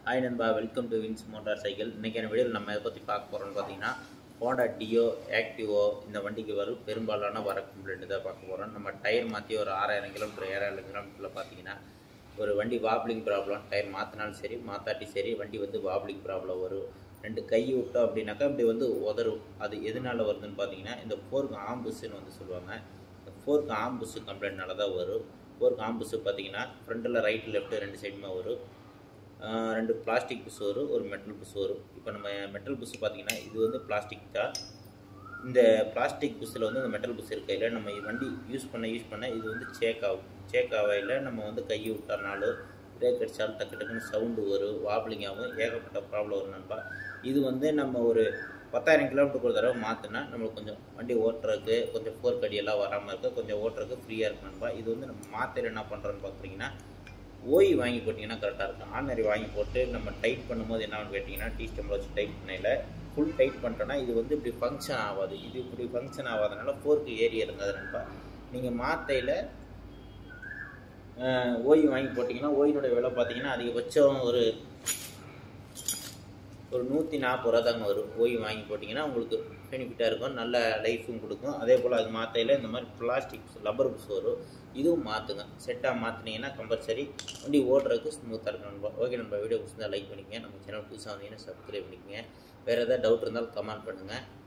hi நண்பா welcome to Vins motorcycle இன்றைக்கான வீடியோவில் நம்ம எதை பற்றி பார்க்க போகிறோம்னு பார்த்தீங்கன்னா ஹோண்டா டியோ ஆக்டிவோ இந்த வண்டிக்கு வரும் பெரும்பாலான வர கம்ப்ளைண்ட் தான் பார்க்க போகிறோம் நம்ம டயர் மாற்றி ஒரு ஆறாயிரம் கிலோமீட்டர் ஏழாயிரம் கிலோமீட்டரில் பார்த்தீங்கன்னா ஒரு வண்டி வாப்ளிங் ப்ராப்ளம் டயர் மாற்றினாலும் சரி மாற்றாட்டி சரி வண்டி வந்து வாப்ளிங் ப்ராப்ளம் வரும் ரெண்டு கை விட்டோம் அப்படின்னாக்கா இப்படி வந்து உதறும் அது எதனால வருதுன்னு பார்த்தீங்கன்னா இந்த ஃபோர்க் ஆம்புஸ்ன்னு வந்து சொல்லுவாங்க இந்த ஃபோர்க் ஆம்புஸ் கம்ப்ளைண்ட்னால தான் வரும் ஃபோர்க் ஆம்புஸ் பார்த்தீங்கன்னா ஃப்ரண்ட்டில் ரைட் லெஃப்ட் ரெண்டு சைடுமே வரும் ஆஹ் ரெண்டு பிளாஸ்டிக் புஸ் வரும் ஒரு மெட்டல் புஸ் வரும் இப்போ நம்ம மெட்டல் புஸ் பார்த்தீங்கன்னா இது வந்து பிளாஸ்டிக் தான் இந்த பிளாஸ்டிக் புஸ்ஸில் வந்து இந்த மெட்டல் புஸ் இருக்கையில் நம்ம வண்டி யூஸ் பண்ண யூஸ் பண்ண இது வந்து சேக் ஆகும் சேக் ஆகையில் நம்ம வந்து கையை விட்டோம்னாலும் பிரேக் அடித்தாலும் டக்கு டக்குன்னு சவுண்டு வரும் வாப்ளிங் ஆகும் ஏகப்பட்ட ப்ராப்ளம் வரும் நண்பா இது வந்து நம்ம ஒரு பத்தாயிரம் கிலோமீட்டருக்கு ஒரு தடவை மாற்றினா நம்மளுக்கு கொஞ்சம் வண்டி ஓட்டுறதுக்கு கொஞ்சம் ஃபோர் கடியெல்லாம் வராமல் இருக்க கொஞ்சம் ஓட்டுறதுக்கு ஃப்ரீயாக இருக்கும் நண்பா இது வந்து நம்ம மாத்திரை என்ன பண்ணுறோன்னு பார்க்குறீங்கன்னா ஓய் வாங்கி போட்டிங்கன்னா கரெக்டாக இருக்கும் ஆர்டினரி வாங்கி போட்டு நம்ம டைட் பண்ணும்போது என்ன கேட்டிங்கன்னா டீ ஸ்டெம்பில் வச்சு டைட் பண்ணையில் ஃபுல் டைட் பண்ணிட்டோன்னா இது வந்து இப்படி ஃபங்க்ஷன் ஆகாது இது இப்படி ஃபங்க்ஷன் ஆகாதனால ஃபோர்க்கு ஏறி இருந்தது நண்பா நீங்கள் மாத்தையில் ஓய் வாங்கி போட்டிங்கன்னா ஓயினுடைய விலை பார்த்தீங்கன்னா அதிகபட்சம் ஒரு ஒரு நூற்றி நாற்பது ரூபா தாங்க வரும் ஓய் வாங்கி போட்டிங்கன்னா உங்களுக்கு பெனிஃபிட்டாக இருக்கும் நல்ல லைஃபும் கொடுக்கும் அதே போல் அது மாற்றையில் இந்த மாதிரி பிளாஸ்டிக் லப்பர் புஸ் வரும் இதுவும் மாற்றுங்க செட்டாக மாற்றினீங்கன்னா கம்பல்சரி வண்டி ஓட்டுறதுக்கு ஸ்மூத்தாக இருக்கும் நண்பா ஓகே நம்ம வீடியோ பிடிச்சிருந்தா லைக் பண்ணிக்கங்க நம்ம சேனல் புதுசாக வந்தீங்கன்னா சப்ஸ்கிரைப் பண்ணிக்கங்க வேறு ஏதாவது டவுட் இருந்தாலும் கமெண்ட் பண்ணுங்கள்